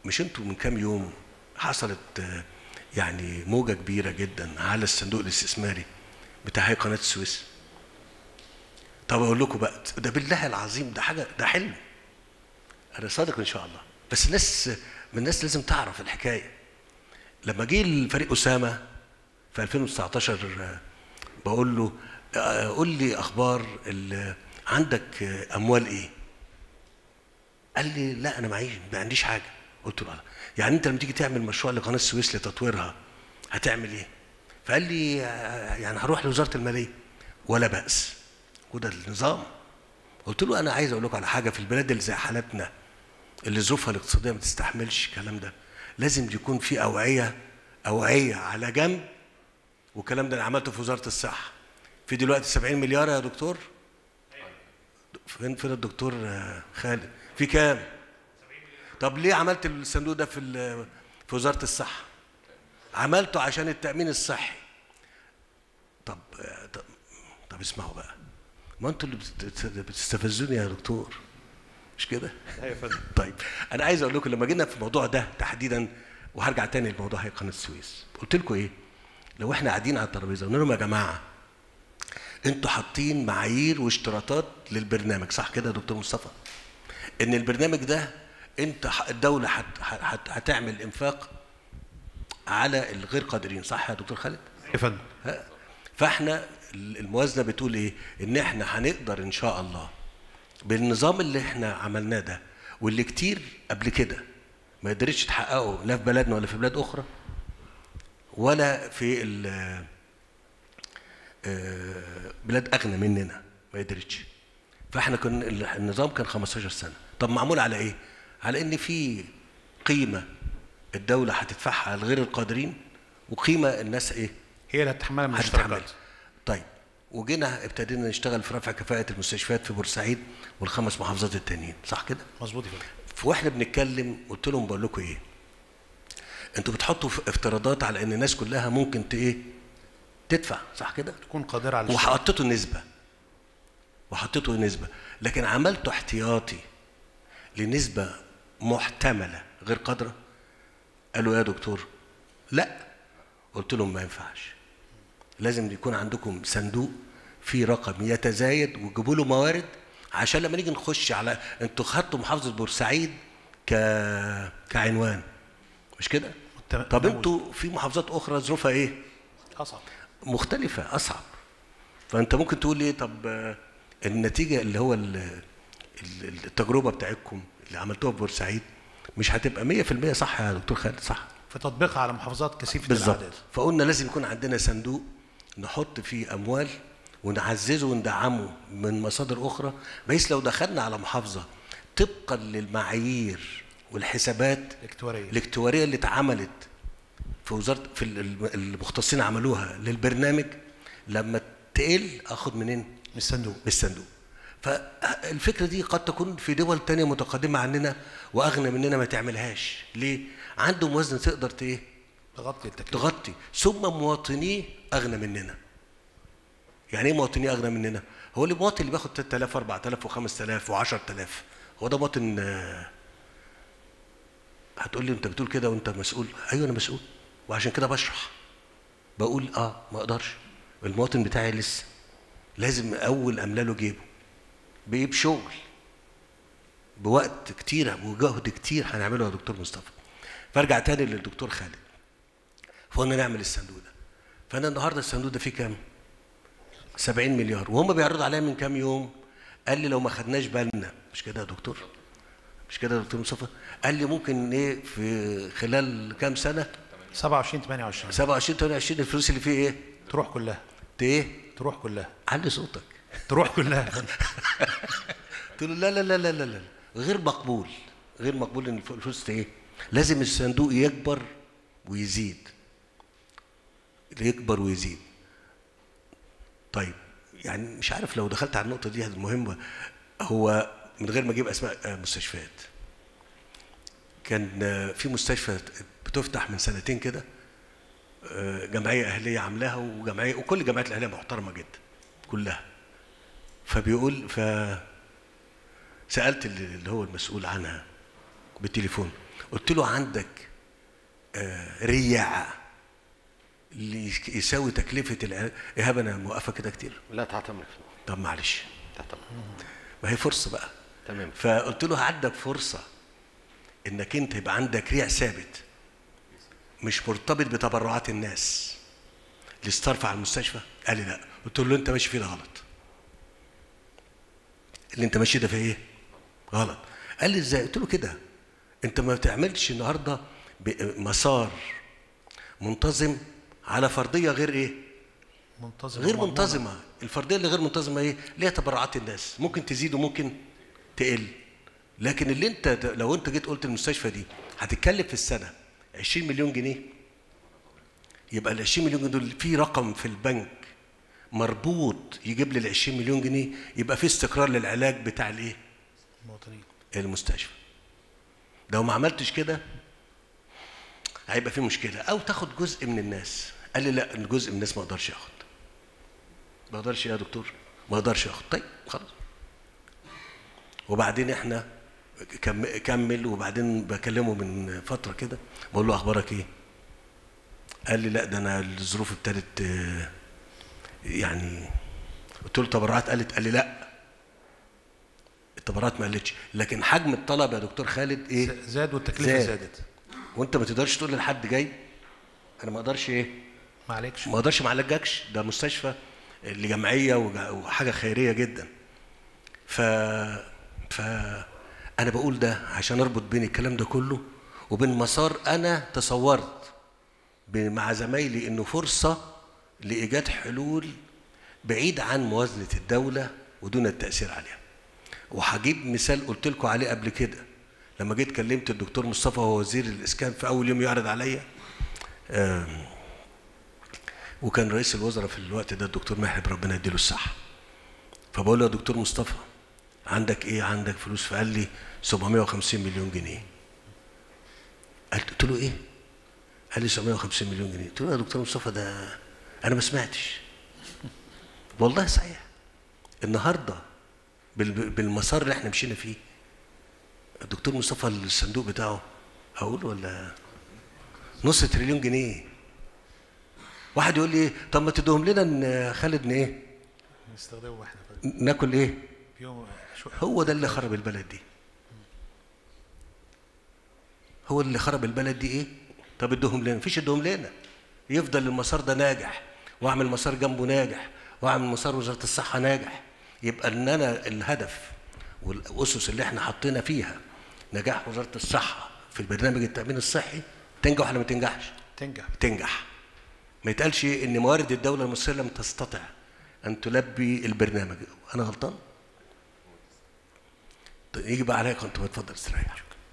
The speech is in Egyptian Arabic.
مش انتوا من كام يوم حصلت آه، يعني موجه كبيره جدا على الصندوق الاستثماري بتاع هي قناه السويس طب اقول لكم بقى ده بالله العظيم ده حاجه ده حلم انا صادق ان شاء الله بس الناس من الناس لازم تعرف الحكايه لما جه الفريق اسامه في 2019 آه، بقول له آه، قول لي اخبار ال- عندك آه، اموال ايه قال لي لا انا معيش ما عنديش حاجه قلت له آه. يعني انت لما تيجي تعمل مشروع لقناه السويس لتطويرها هتعمل ايه فقال لي آه، يعني هروح لوزاره الماليه ولا باس وده النظام قلت له انا عايز اقول لكم على حاجه في البلاد اللي زي حالتنا اللي ظروفها الاقتصاديه ما تستحملش الكلام ده لازم يكون في اوعيه اوعيه على جنب والكلام ده انا عملته في وزاره الصحه في دلوقتي 70 مليار يا دكتور فين فين الدكتور آه، خالد في كام طب ليه عملت الصندوق ده في ال- في وزاره الصحه عملته عشان التامين الصحي طب آه، طب, طب اسمعوا بقى ما انتوا اللي بتت- بتستفزوني يا دكتور مش كده ايوه يا فندم طيب انا عايز اقول لكم لما جينا في الموضوع ده تحديدا وهرجع تاني لموضوع هي قناه السويس قلت لكم ايه لو احنا قاعدين على الترابيزه قلنا لهم يا جماعه انتوا حاطين معايير واشتراطات للبرنامج صح كده يا دكتور مصطفى ان البرنامج ده انت ح- الدوله هت هت هتعمل انفاق على الغير قادرين صح يا دكتور خالد يا فندم ها؟ فاحنا الموازنه بتقول ايه ان احنا هنقدر ان شاء الله بالنظام اللي احنا عملناه ده واللي كتير قبل كده ما قدرتش تحققه لا في بلدنا ولا في بلاد اخرى ولا في ال- آه، بلاد اغنى مننا ما قدرتش فاحنا كنا النظام كان 15 سنه طب معمول على ايه على ان في قيمه الدوله هتدفعها على غير القادرين وقيمه الناس ايه هي اللي هتتحملها من هتتحمل الاشتراكات طيب وجينا ابتدينا نشتغل في رفع كفاءة المستشفيات في بورسعيد والخمس محافظات التانيين صح كده؟ مظبوط يا فندم واحنا بنتكلم قلت لهم بقول لكم ايه؟ انتوا بتحطوا في افتراضات على ان الناس كلها ممكن ت ايه؟ تدفع صح كده؟ تكون قادره على الاشتراك وحطيتوا نسبة وحطيتوا نسبة لكن عملتوا احتياطي لنسبة محتملة غير قادرة قالوا يا دكتور لا قلت لهم ما ينفعش لازم يكون عندكم صندوق فيه رقم يتزايد وتجيبوا له موارد عشان لما نيجي نخش على انتوا خدتوا محافظة بورسعيد ك... كعنوان مش كده؟ مت- طب تموز. انتوا في محافظات اخرى ظروفها ايه؟ اصعب مختلفة أصعب فأنت ممكن تقول إيه طب آه، النتيجة اللي هو ال- ال- التجربة بتاعتكم اللي عملتوها في بورسعيد مش هتبقى 100% صح يا دكتور خالد صح في تطبيقها على محافظات كثيفه بالظبط الاعداد فقلنا لازم يكون عندنا صندوق نحط فيه أموال ونعززه وندعمه من مصادر أخرى بحيث لو دخلنا على محافظة طبقا للمعايير والحسابات الاكتواريه الاكتواريه اللي اتعملت في وزاره في ال- ال- المختصين عملوها للبرنامج لما تقل اخد منين؟ من الصندوق من الصندوق. فالفكره دي قد تكون في دول تانية متقدمه عننا واغنى مننا ما تعملهاش، ليه؟ عنده موازنه تقدر ت- ايه؟ تغطي التكلفه تغطي ثم مواطنيه اغنى مننا. يعني ايه مواطنيه اغنى مننا؟ هو المواطن اللي بياخد 3000 4000 و5000 و10000 هو ده مواطن آه، هتقول لي انت بتقول كده وانت مسؤول ايوه انا مسؤول وعشان كده بشرح بقول اه ما اقدرش المواطن بتاعي لسه لازم اول املى له جيبه بايه بشغل بوقت كتير وجهد كتير هنعمله يا دكتور مصطفى فارجع تاني للدكتور خالد فقلنا نعمل الصندوق ده فانا النهارده الصندوق ده فيه كام 70 مليار وهم بيعرضوا عليا من كام يوم قال لي لو ما خدناش بالنا مش كده يا دكتور مش كده يا دكتور مصطفى قال لي ممكن ايه في خلال كام سنه 27 28 27 28 الفلوس اللي فيه ايه تروح كلها ت- ايه تروح كلها علي صوتك تروح كلها قلت له لا لا لا لا لا لا غير مقبول غير مقبول ان الفلوس ت- ايه لازم الصندوق يكبر ويزيد يكبر ويزيد طيب يعني مش عارف لو دخلت على النقطه دي المهمه هو من غير ما اجيب اسماء آه، مستشفيات كان آه، في مستشفى بتفتح من سنتين كده آه، جمعيه اهليه عاملاها وجمعيه وكل الجمعيات الاهليه محترمه جدا كلها فبيقول ف سالت اللي اللي هو المسؤول عنها بالتليفون قلت له عندك آه رياعه اللي يساوي تكلفه العلاج ايهاب انا موقفه كده كتير لا تعتمد طب معلش تعتمد ما هي فرصه بقى تمام فقلت له عندك فرصه انك انت يبقى عندك ريع ثابت مش مرتبط بتبرعات الناس للصرف على المستشفى قال لي لا قلت له انت ماشي فيه ده غلط اللي انت ماشي ده في ايه غلط قال لي ازاي قلت له كده انت ما بتعملش النهارده ب- مسار منتظم على فرضيه غير ايه منتظم غير ومضمونة. منتظمه الفرديه اللي غير منتظمه ايه ليها تبرعات الناس ممكن تزيد وممكن تقل لكن اللي انت لو انت جيت قلت المستشفى دي هتتكلف في السنه 20 مليون جنيه يبقى ال 20 مليون جنيه دول في رقم في البنك مربوط يجيب لي ال 20 مليون جنيه يبقى في استقرار للعلاج بتاع الايه؟ المواطنين المستشفى لو ما عملتش كده هيبقى في مشكله او تاخد جزء من الناس قال لي لا جزء من الناس ما اقدرش اخد ما اقدرش يا دكتور ما اقدرش اخد طيب خلاص وبعدين احنا كم كمل وبعدين بكلمه من فتره كده بقول له اخبارك ايه قال لي لا ده انا الظروف ابتدت آه، يعني قلت له تبرعات قالت قال لي لا التبرعات ما قلتش لكن حجم الطلب يا دكتور خالد ايه ز- زاد والتكلفه زاد. زادت وانت ما تقدرش تقول لحد جاي انا ما اقدرش ايه ما عليكش ما اقدرش ما اعالجكش ده مستشفى لجمعيه وج- وحاجه خيريه جدا ف ف انا بقول ده عشان اربط بين الكلام ده كله وبين مسار انا تصورت ب- مع زمايلي انه فرصه لايجاد حلول بعيد عن موازنه الدوله ودون التاثير عليها وهجيب مثال قلت لكم عليه قبل كده لما جيت كلمت الدكتور مصطفى وهو وزير الاسكان في اول يوم يعرض عليا آم، وكان رئيس الوزراء في الوقت ده الدكتور محب ربنا يديله الصحه فبقول له يا دكتور مصطفى عندك ايه عندك فلوس فقال لي 750 مليون جنيه قلت قلت له ايه قال لي 750 مليون جنيه قلت له يا دكتور مصطفى ده انا ما سمعتش والله صحيح النهارده بال- بالمسار اللي احنا مشينا فيه الدكتور مصطفى الصندوق بتاعه هقول ولا نص تريليون جنيه واحد يقول لي ايه طب ما تدوهم لنا ان خالد ن- ايه نستخدمه احنا ناكل ايه في يوم شو هو ده اللي خرب البلد دي هو اللي خرب البلد دي ايه طب ادوهم لنا مفيش ادوهم لنا يفضل المسار ده ناجح واعمل مسار جنبه ناجح واعمل مسار وزاره الصحه ناجح يبقى ان انا الهدف والاسس اللي احنا حطينا فيها نجاح وزاره الصحه في البرنامج التامين الصحي تنجح ولا ما تنجحش تنجح تنجح ما يتقالش ان موارد الدوله المصريه لم تستطع ان تلبي البرنامج انا غلطان طيب يجي بقى عليا كنت بتفضل استريح